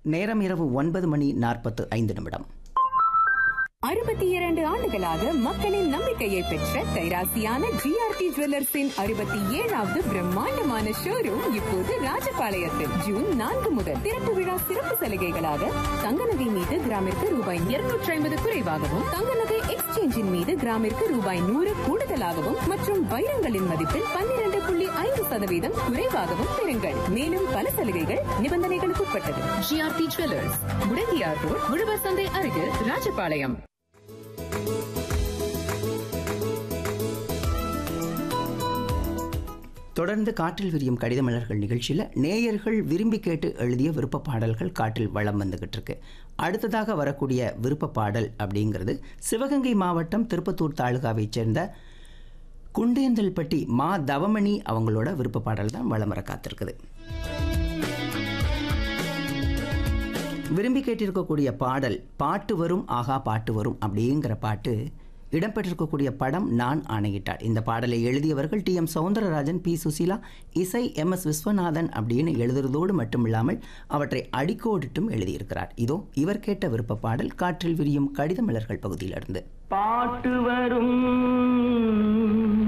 நேரம் இரவு ஒன்பது மணி நாற்பத்து ஐந்து நிமிடம் அறுபத்தி இரண்டு ஆண்டுகளாக மக்களின் நம்பிக்கையை பெற்ற கைராசியான ஜிஆர்டி ஜுவல்லர்ஸின் அறுபத்தி ஏழாவது பிரம்மாண்டமான ஷோரூம் இப்போது ராஜபாளையத்தில் ஜூன் நான்கு முதல் திறப்பு விழா சிறப்பு சலுகைகளாக தங்க நகை மீது கிராமிற்கு ரூபாய் இருநூற்றி ஐம்பது குறைவாகவும் தங்க நகை எக்ஸ்சேஞ்சின் மீது கிராமிற்கு ரூபாய் நூறு கூடுதலாகவும் மற்றும் வைரங்களின் மதிப்பில் பன்னிரண்டு புள்ளி ஐந்து சதவீதம் குறைவாகவும் பெறுங்கள் மேலும் பல சலுகைகள் நிபந்தனைகளுக்கு உட்பட்டது ஜிஆர்டி ஜுவல்லர்ஸ் முடங்கியார் ரோட் உழவர் சந்தை அருகில் ராஜபாளையம் தொடர்ந்து காற்றில் விரியும் கடித மலர்கள் நிகழ்ச்சியில் நேயர்கள் விரும்பி கேட்டு எழுதிய விருப்ப பாடல்கள் காற்றில் வளம் வந்துகிட்டு இருக்கு அடுத்ததாக வரக்கூடிய விருப்ப பாடல் அப்படிங்கிறது சிவகங்கை மாவட்டம் திருப்பத்தூர் தாலுகாவைச் சேர்ந்த குண்டேந்தல்பட்டி மா தவமணி அவங்களோட விருப்ப பாடல் தான் வளம் வர காத்திருக்குது விரும்பி கேட்டிருக்கக்கூடிய பாடல் பாட்டு வரும் ஆகா பாட்டு வரும் அப்படிங்கிற பாட்டு இடம்பெற்றிருக்கக்கூடிய படம் நான் ஆணையிட்டார் இந்த பாடலை எழுதியவர்கள் T M Soundararajan P Susheela இசை எம் எஸ் விஸ்வநாதன் அப்படின்னு எழுதுறதோடு மட்டுமில்லாமல் அவற்றை அடிக்கோடிட்டும் எழுதியிருக்கிறார் இதோ இவர் கேட்ட விருப்ப பாடல் காற்றில் விரியும் கடித மலர்கள் பகுதியிலிருந்து பாட்டு வரும்